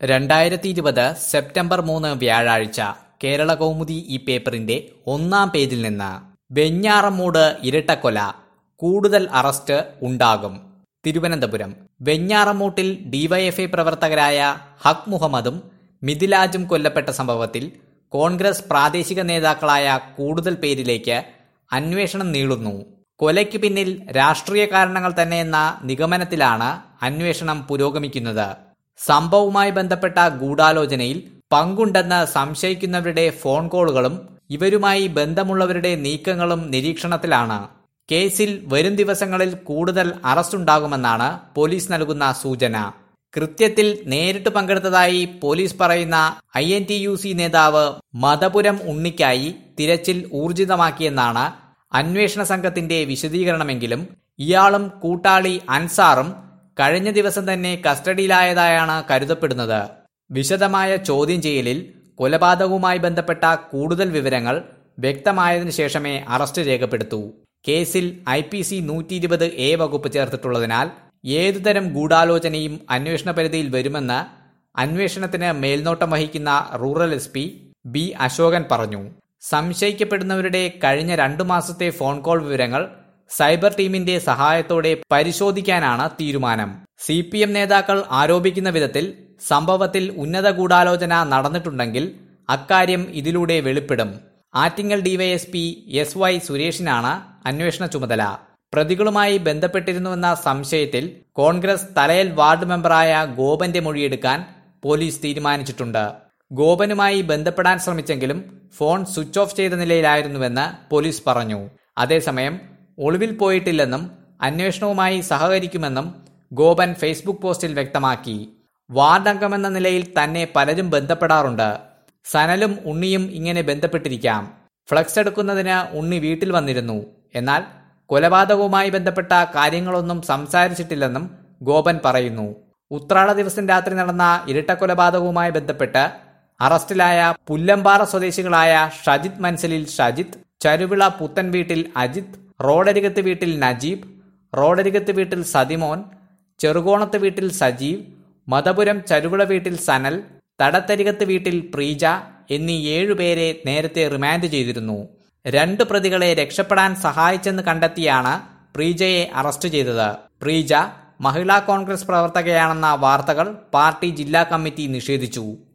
രണ്ടായിരത്തി ഇരുപത് സെപ്റ്റംബർ മൂന്ന് വ്യാഴാഴ്ച കേരള കൗമുദി ഈ പേപ്പറിന്റെ ഒന്നാം പേജിൽ നിന്ന് വെഞ്ഞാറമ്മൂട് ഇരട്ടക്കൊല കൂടുതൽ അറസ്റ്റ് ഉണ്ടാകും തിരുവനന്തപുരം വെഞ്ഞാറമ്മൂട്ടിൽ ഡിവൈഎഫ്ഐ പ്രവർത്തകരായ ഹക് മുഹമ്മദും മിഥിലാജും കൊല്ലപ്പെട്ട സംഭവത്തിൽ കോൺഗ്രസ് പ്രാദേശിക നേതാക്കളായ കൂടുതൽ പേരിലേക്ക് അന്വേഷണം നീളുന്നു കൊലയ്ക്ക് പിന്നിൽ രാഷ്ട്രീയ കാരണങ്ങൾ തന്നെയെന്ന നിഗമനത്തിലാണ് അന്വേഷണം പുരോഗമിക്കുന്നത് സംഭവവുമായി ബന്ധപ്പെട്ട ഗൂഢാലോചനയിൽ പങ്കുണ്ടെന്ന് സംശയിക്കുന്നവരുടെ ഫോൺ കോളുകളും ഇവരുമായി ബന്ധമുള്ളവരുടെ നീക്കങ്ങളും നിരീക്ഷണത്തിലാണ് കേസിൽ വരും ദിവസങ്ങളിൽ കൂടുതൽ അറസ്റ്റുണ്ടാകുമെന്നാണ് പോലീസ് നൽകുന്ന സൂചന കൃത്യത്തിൽ നേരിട്ട് പങ്കെടുത്തതായി പോലീസ് പറയുന്ന I N T U C നേതാവ് മതപുരം ഉണ്ണിക്കായി തിരച്ചിൽ ഊർജിതമാക്കിയെന്നാണ് അന്വേഷണ സംഘത്തിന്റെ വിശദീകരണമെങ്കിലും ഇയാളും കൂട്ടാളി അൻസാറും കഴിഞ്ഞ ദിവസം തന്നെ കസ്റ്റഡിയിലായതായാണ് കരുതപ്പെടുന്നത് വിശദമായ ചോദ്യം ചെയ്യലിൽ കൊലപാതകവുമായി ബന്ധപ്പെട്ട കൂടുതൽ വിവരങ്ങൾ വ്യക്തമായതിനു ശേഷമേ അറസ്റ്റ് രേഖപ്പെടുത്തൂ കേസിൽ ഐ പി സി നൂറ്റി ഇരുപത് എ വകുപ്പ് ചേർത്തിട്ടുള്ളതിനാൽ ഏതുതരം ഗൂഢാലോചനയും അന്വേഷണ പരിധിയിൽ വരുമെന്ന് അന്വേഷണത്തിന് മേൽനോട്ടം വഹിക്കുന്ന rural S P B Ashokan പറഞ്ഞു സംശയിക്കപ്പെടുന്നവരുടെ കഴിഞ്ഞ രണ്ടു മാസത്തെ ഫോൺ കോൾ വിവരങ്ങൾ സൈബർ ടീമിന്റെ സഹായത്തോടെ പരിശോധിക്കാനാണ് തീരുമാനം സി പി എം നേതാക്കൾ ആരോപിക്കുന്ന വിധത്തിൽ സംഭവത്തിൽ ഉന്നത ഗൂഢാലോചന നടന്നിട്ടുണ്ടെങ്കിൽ അക്കാര്യം ഇതിലൂടെ വെളിപ്പെടും ആറ്റിങ്ങൽ ഡിവൈഎസ്പി എസ് വൈ സുരേഷിനാണ് അന്വേഷണ ചുമതല പ്രതികളുമായി ബന്ധപ്പെട്ടിരുന്നുവെന്ന സംശയത്തിൽ കോൺഗ്രസ് തലയൽ വാർഡ് മെമ്പറായ ഗോപന്റെ മൊഴിയെടുക്കാൻ പോലീസ് തീരുമാനിച്ചിട്ടുണ്ട് ഗോപനുമായി ബന്ധപ്പെടാൻ ശ്രമിച്ചെങ്കിലും ഫോൺ സ്വിച്ച് ഓഫ് ചെയ്ത നിലയിലായിരുന്നുവെന്ന് പോലീസ് പറഞ്ഞു അതേസമയം ഒളിവിൽ പോയിട്ടില്ലെന്നും അന്വേഷണവുമായി സഹകരിക്കുമെന്നും ഗോപൻ ഫേസ്ബുക്ക് പോസ്റ്റിൽ വ്യക്തമാക്കി വാർഡ് അംഗമെന്ന നിലയിൽ തന്നെ പലരും ബന്ധപ്പെടാറുണ്ട് സനലും ഉണ്ണിയും ഇങ്ങനെ ബന്ധപ്പെട്ടിരിക്കാം ഫ്ലക്സ് എടുക്കുന്നതിന് ഉണ്ണി വീട്ടിൽ വന്നിരുന്നു എന്നാൽ കൊലപാതകവുമായി ബന്ധപ്പെട്ട കാര്യങ്ങളൊന്നും സംസാരിച്ചിട്ടില്ലെന്നും ഗോപൻ പറയുന്നു ഉത്രാട ദിവസം രാത്രി നടന്ന ഇരട്ടക്കൊലപാതകവുമായി ബന്ധപ്പെട്ട് അറസ്റ്റിലായ പുല്ലമ്പാറ സ്വദേശികളായ ഷജിത് മൻസലിൽ ഷജിത് ചരുവിള പുത്തൻ വീട്ടിൽ അജിത് റോഡരികത്ത് വീട്ടിൽ നജീബ് റോഡരികത്ത് വീട്ടിൽ സതിമോൻ ചെറുകോണത്ത് വീട്ടിൽ സജീവ് മതപുരം ചരുവിള വീട്ടിൽ സനൽ തടത്തരികത്ത് വീട്ടിൽ പ്രീജ എന്നീ ഏഴുപേരെ നേരത്തെ റിമാൻഡ് ചെയ്തിരുന്നു രണ്ട് പ്രതികളെ രക്ഷപ്പെടാൻ സഹായിച്ചെന്ന് കണ്ടെത്തിയാണ് പ്രീജയെ അറസ്റ്റ് ചെയ്തത് പ്രീജ മഹിളാ കോൺഗ്രസ് പ്രവർത്തകയാണെന്ന വാർത്തകൾ പാർട്ടി ജില്ലാ കമ്മിറ്റി നിഷേധിച്ചു